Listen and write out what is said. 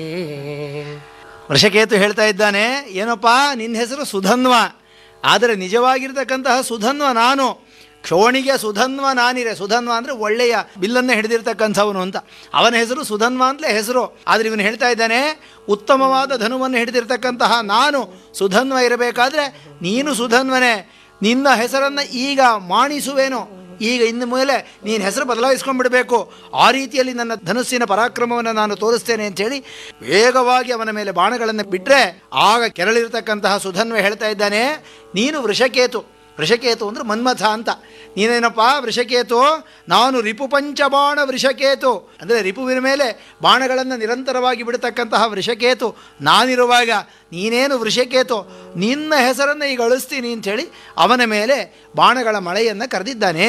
ವೃಷಕೇತು ಹೇಳ್ತಾ ಇದ್ದಾನೆ ಏನಪ್ಪ ನಿನ್ನ ಹೆಸರು ಸುಧನ್ವ ಆದರೆ ನಿಜವಾಗಿರ್ತಕ್ಕಂತಹ ಸುಧನ್ವ ನಾನು ಕ್ಷೋಣಿಗೆ ಸುಧನ್ವ ನಾನಿರೆ ಸುಧನ್ವ ಅಂದರೆ ಒಳ್ಳೆಯ ಬಿಲ್ಲನ್ನು ಹಿಡಿದಿರ್ತಕ್ಕಂಥವನು ಅಂತ ಅವನ ಹೆಸರು ಸುಧನ್ವ ಅಂತಲೇ ಹೆಸರು ಆದರೆ ಇವನು ಹೇಳ್ತಾ ಇದ್ದಾನೆ ಉತ್ತಮವಾದ ಧನುವನ್ನು ಹಿಡಿದಿರ್ತಕ್ಕಂತಹ ನಾನು ಸುಧನ್ವ ಇರಬೇಕಾದ್ರೆ ನೀನು ಸುಧನ್ವನೇ ನಿನ್ನ ಹೆಸರನ್ನು ಈಗ ಮಾಣಿಸುವೇನು ಈಗ ಇನ್ನು ಮೇಲೆ ನೀನು ಹೆಸರು ಬದಲಾಯಿಸ್ಕೊಂಡ್ಬಿಡಬೇಕು ಆ ರೀತಿಯಲ್ಲಿ ನನ್ನ ಧನುಸ್ಸಿನ ಪರಾಕ್ರಮವನ್ನು ನಾನು ತೋರಿಸ್ತೇನೆ ಅಂತೇಳಿ ವೇಗವಾಗಿ ಅವನ ಮೇಲೆ ಬಾಣಗಳನ್ನು ಬಿಟ್ಟರೆ ಆಗ ಕೆರಳಿರ್ತಕ್ಕಂತಹ ಸುಧನ್ವೆ ಹೇಳ್ತಾ ಇದ್ದಾನೆ ನೀನು ವೃಷಕೇತು ವೃಷಕೇತು ಅಂದರೆ ಮನ್ಮಥ ಅಂತ ನೀನೇನಪ್ಪ ವೃಷಕೇತು ನಾನು ರಿಪು ಪಂಚಬಾಣ ವೃಷಕೇತು ಅಂದರೆ ರಿಪುವಿನ ಮೇಲೆ ಬಾಣಗಳನ್ನು ನಿರಂತರವಾಗಿ ಬಿಡತಕ್ಕಂತಹ ವೃಷಕೇತು ನಾನಿರುವಾಗ ನೀನೇನು ವೃಷಕೇತು ನಿನ್ನ ಹೆಸರನ್ನು ಈಗ ಅಳಿಸ್ತೀನಿ ಅಂಥೇಳಿ ಅವನ ಮೇಲೆ ಬಾಣಗಳ ಮಳೆಯನ್ನು ಕರೆದಿದ್ದಾನೆ